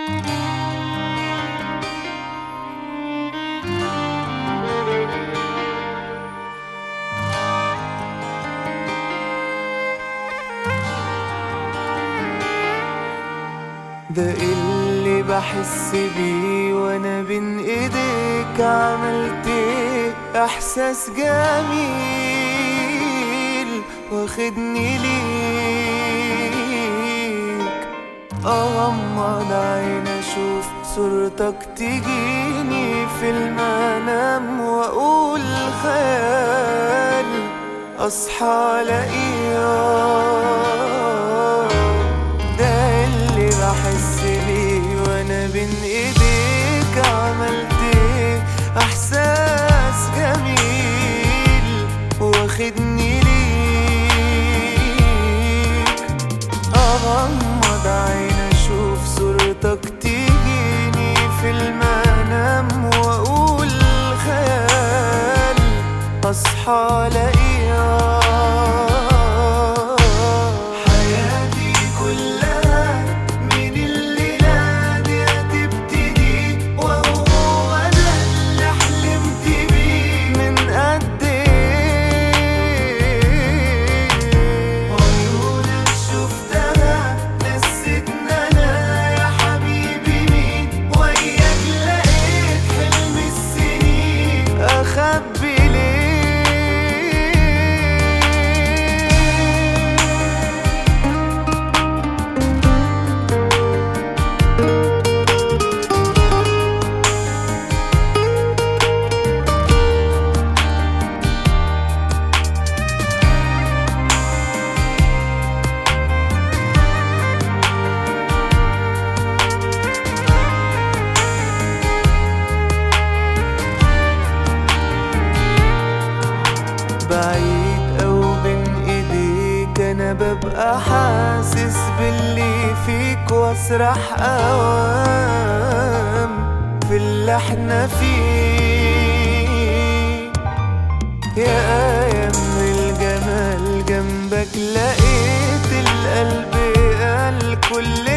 ده اللي بحس بيه وانا بين ايديك عملت ايه احساس جميل واخدني ليك اغمض عين اشوف صورتك تجيني في المنام واقول خيال اصحى الاقيك ده اللي بحس بيه وانا بين ايديك عملت ايه احساس جميل واخدني ليك اغمض عين اشوف صورتك تجيني في المنام واقول خيال اصحى الاقيها حياتي كلها من الليلة دي هتبتدي وهو ده اللي حلمت بيه من قد ايه عيونك شفتها نسيتني انا يا حبيبي مين وياك لقيت حلم السنين اخبي ليه بعيد او بين ايديك انا ببقى حاسس باللي فيك واسرح اوام في اللي احنا فيه يا ايام الجمال جنبك لقيت القلب قال كل